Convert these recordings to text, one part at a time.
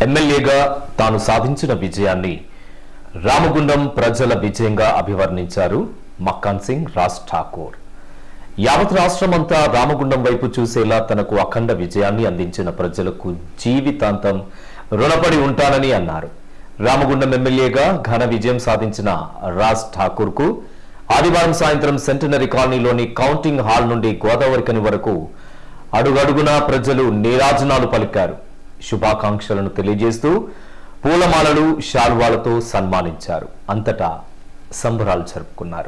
ఎమ్మెల్యేగా తాను సాధించిన విజయాన్ని రామగుండం ప్రజల విజయంగా అభివర్ణించారు మక్కాన్ సింగ్ రాజ్ ఠాకూర్ యావత్ రాష్ట్రమంతా రామగుండం వైపు చూసేలా తనకు అఖండ విజయాన్ని అందించిన ప్రజలకు జీవితాంతం రుణపడి ఉంటానని అన్నారు రామగుండం ఎమ్మెల్యేగా ఘన విజయం సాధించిన రాజ్ ఠాకూర్ కు ఆదివారం సాయంత్రం సెంటనరీ కాలనీలోని కౌంటింగ్ హాల్ నుండి గోదావరికని వరకు అడుగడుగునా ప్రజలు నీరాజనాలు పలికారు శుభాకాంక్షలను తెలియజేస్తూ పూలమాలలు శాల్వాలతో సన్మానించారు అంతటా సంబరాలు జరుపుకున్నారు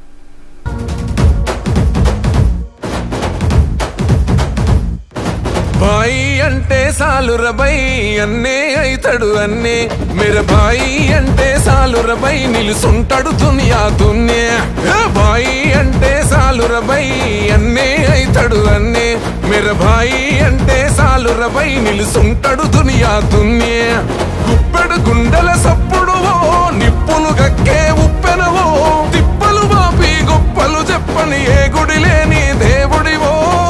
బాయి అంటే సాలురబై అన్నే అయితడు అన్నే మెర బాయి అంటే సాలురబై నిలుసుంటాడు దునియా దున్నే ఏ బాయి అంటే సాలురబై అన్నే అయితడు అన్నే మెర బాయి అంటే సాలురబై నిలుసుంటాడు దునియా దున్నే గుప్పెడు గుండెల సప్పుడువో నిప్పులు గక్కే ఉప్పెనవో తిప్పలు బాపి గొప్పలు చెప్పని ఏ గుడి లేని దేవుడివో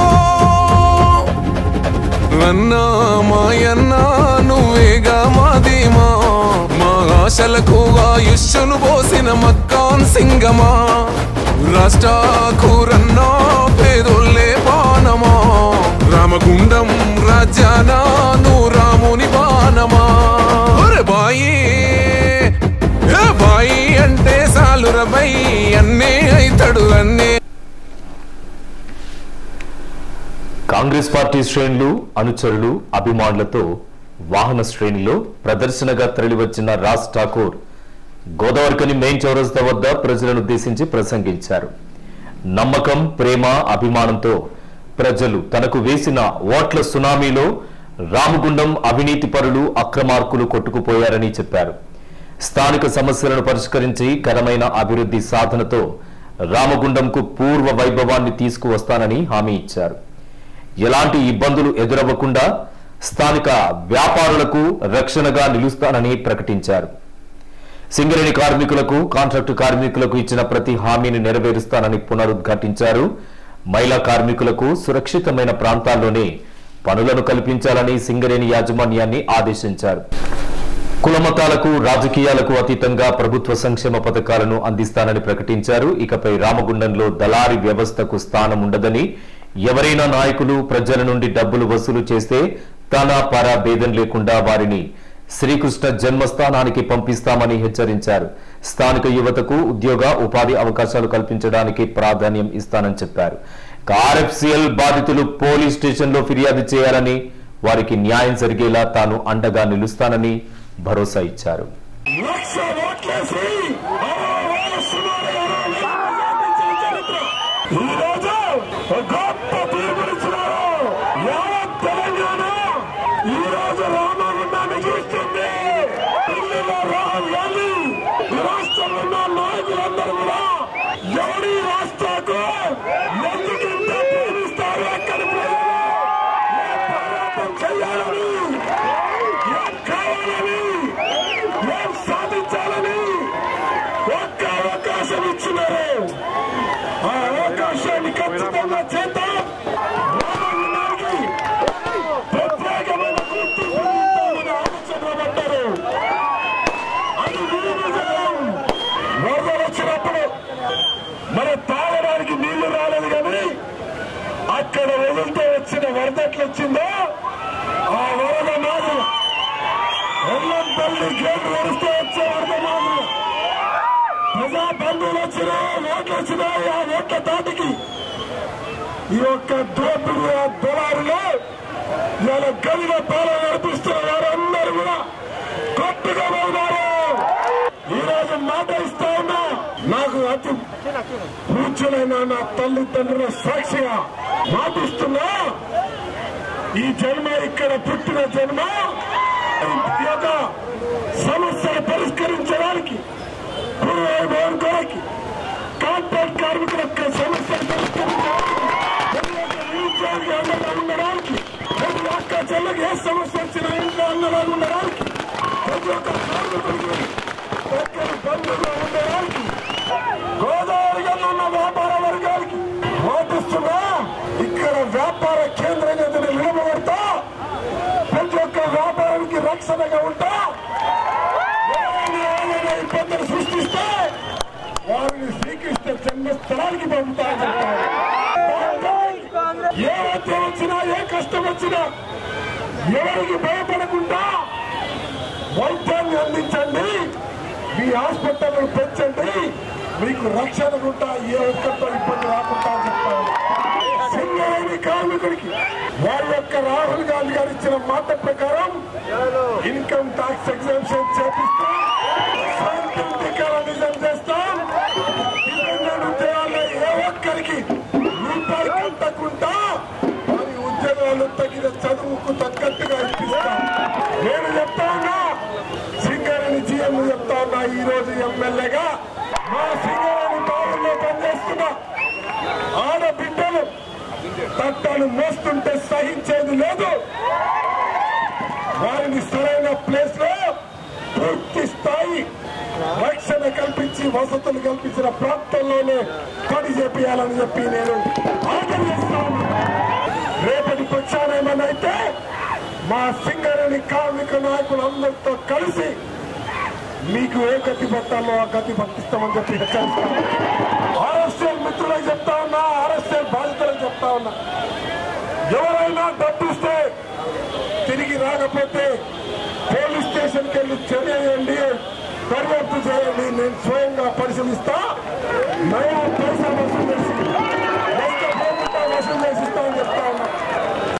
అన్నా మాయన్నా నువ్వేగా మాదీమా మా ఆశలకు ఆయుష్ను పోసిన మక్కాన్ సింగమా రాష్ట్రాకూరన్నా పేదోళ్ళే బాణమా రామగుండం రాజ్యాన నువ్వు రాముని బాణమా ఒరే బాయి ఏ బాయి అంటే సాలురబై అన్నే అయితడు అన్నే కాంగ్రెస్ పార్టీ శ్రేణులు అనుచరులు అభిమానులతో వాహన శ్రేణిలో ప్రదర్శనగా తరలివచ్చిన రాజ్ ఠాకూర్ గోదావరికని మెయిన్ చౌరస్తా వద్ద ప్రజలను ఉద్దేశించి ప్రసంగించారు నమ్మకం ప్రేమ అభిమానంతో ప్రజలు తనకు వేసిన ఓట్ల సునామీలో రామగుండం అవినీతి పరులు అక్రమార్కులు కొట్టుకుపోయారని చెప్పారు స్థానిక సమస్యలను పరిష్కరించి ఘనమైన అభివృద్ధి సాధనతో రామగుండంకు పూర్వ వైభవాన్ని తీసుకువస్తానని హామీ ఇచ్చారు ఎలాంటి ఇబ్బందులు ఎదురవ్వకుండా స్థానిక వ్యాపారులకు రక్షణగా నిలుస్తానని ప్రకటించారు సింగరేణి కార్మికులకు కాంట్రాక్టు కార్మికులకు ఇచ్చిన ప్రతి హామీని నెరవేరుస్తానని పునరుద్ఘాటించారు మహిళా కార్మికులకు సురక్షితమైన ప్రాంతాల్లోనే పనులను కల్పించాలని సింగరేణి యాజమాన్యాన్ని ఆదేశించారు కులమతాలకు రాజకీయాలకు అతీతంగా ప్రభుత్వ సంక్షేమ పథకాలను అందిస్తానని ప్రకటించారు ఇకపై రామగుండంలో దళారీ వ్యవస్థకు స్థానం ఉండదని ఎవరైనా నాయకులు ప్రజల నుండి డబ్బులు వసూలు చేస్తే తన పర భేదం లేకుండా వారిని శ్రీకృష్ణ జన్మస్థానానికి పంపిస్తామని హెచ్చరించారు స్థానిక యువతకు ఉద్యోగ ఉపాధి అవకాశాలు కల్పించడానికి ప్రాధాన్యం ఇస్తానని చెప్పారు ఆర్ఎఫ్సిఎల్ బాధితులు పోలీస్ స్టేషన్లో ఫిర్యాదు చేయాలని వారికి న్యాయం జరిగేలా తాను అండగా నిలుస్తానని భరోసా ఇచ్చారు లక్ష ఓట్లేసి అరవై సుమారు ఇరవై సాధించిన చరిత్ర. ఈ రోజు ఒక గొప్ప తీర్పునిచ్చినారు యావత్ తెలంగాణ ఈ రోజు రామగుండానికి ఇస్తుంది ఢిల్లీలో రాహుల్ గాంధీ ఈ రాష్ట్రంలో ఉన్న నాయకులందరూ కూడా ఎవరి రాష్ట్రకు ఎందుకు ఇంత ప్రేమిస్తారు అక్కడి ప్రజలు ఏ పోరాటం చేయాలని ఏం కావాలని ఏం సాధించాలని ఒక్క అవకాశం ఇచ్చినారు ఆ అవకాశాన్ని ఖచ్చితంగా చేద్దాం రామగుండానికి ప్రత్యేకమైన గుర్తింపు ఇద్దామని ఆలోచన పడ్డారు అది మీ విజయం వరదలు వచ్చినప్పుడు మన తాగడానికి నీళ్లు రాలేదు కానీ అక్కడ వదిలితే వచ్చిన వరద ఎట్లా వచ్చిందో ఆ వరద మాదిరి ఎల్లంపల్లి గేట్ తెరిస్తే వచ్చే వరద మాదిరి ప్రజా బంధువులు వచ్చినా ఓట్లు వచ్చినా ఆ ఓట్ల దాటికి ఈ యొక్క దోపిడీ ఆ దళారులు ఇవాళ గదిల పాలన నడిపిస్తున్న వారందరూ కూడా కొట్టుగా ఉన్నారు ఈ రోజు మాట ఇస్తా ఉన్నా నాకు అతి పూజ్యులైన నా తల్లిదండ్రుల సాక్షిగా మాటిస్తున్నా ఈ జన్మ ఇక్కడ పుట్టిన జన్మ ఈ యొక్క సమస్యను పరిష్కరించడానికి పూర్వవైభవం కొరకి కాంట్రాక్ట్ కార్మికుల యొక్క సమస్యను పరిష్కరించడానికి ప్రతి ఒక్క నిరుద్యోగి అండగా ఉండడానికి ప్రతి ఒక్క చెల్లకి ఏ సమస్య వచ్చినా ఇంట్లో అండగా ఉండడానికి ప్రతి ఒక్క కార్మికుడికి ఒక్కరి బంధువుగా ఉండడానికి గోదావరిగా ఉన్న వ్యాపార వర్గానికి ఓటిస్తున్నా ఇక్కడ వ్యాపార కేంద్రంగా దీన్ని నిలబడతా ప్రతి ఒక్క వ్యాపారానికి రక్షణగా ఉంటా ఎవరైనా ఏదైనా ఇబ్బందులు సృష్టిస్తే వారిని శ్రీకృష్ణ జన్మస్థలానికి పంపుతారని చెప్తారు ఏ వద్ద వచ్చినా ఏ కష్టం వచ్చినా ఎవరికి భయపడకుండా వైద్యాన్ని అందించండి మీ హాస్పిటల్ పెంచండి మీకు రక్షణ ఉంటా ఏ ఒక్కరితో ఇబ్బంది రాకుండా అని చెప్తాను సింగరేణి కార్మికుడికి వారి యొక్క రాహుల్ గాంధీ గారు ఇచ్చిన మాట ప్రకారం ఇన్కమ్ ట్యాక్స్ ఎగ్జామ్షన్ చేపిస్తాం సైంటిఫికల్ నిజం చేస్తాం డిపెండెంట్ ఉద్యోగాల్లో ఏ ఒక్కరికి రూపాయి కట్టకుండా వారి ఉద్యోగాలు తగిన చదువుకు తగ్గట్టుగా ఇప్పిస్తాం నేను చెప్తా ఉన్నా సింగరేణి జీఎం చెప్తా ఉన్నా ఈ రోజు ఎమ్మెల్యేగా మా సింగరేణి బావుల్లో పనిచేస్తున్నా ఆడబిడ్డలు తట్టను మోస్తుంటే సహించేది లేదు వారిని సరైన ప్లేస్ లో పూర్తి స్థాయి రక్షణ కల్పించి వసతులు కల్పించిన ప్రాంతంలోనే పని చేపియాలని చెప్పి నేను ఆర్డర్ చేస్తాను రేపటి పక్షాన ఏమన్నా అయితే మా సింగరేణి కార్మిక నాయకులందరితో కలిసి మీకు ఏ గతి పట్టాలో ఆ గతి పట్టిస్తామని చెప్పి హెచ్చరిస్తాను ఆర్ఎస్ఎల్ మిత్రులకు చెప్తా ఉన్నా ఆర్ఎస్ఎల్ బాధితులకు చెప్తా ఉన్నా ఎవరైనా డబ్బిస్తే తిరిగి రాకపోతే పోలీస్ స్టేషన్కి వెళ్ళి చర్య చేయండి దర్యాప్తు చేయండి నేను స్వయంగా పరిశీలిస్తా నయా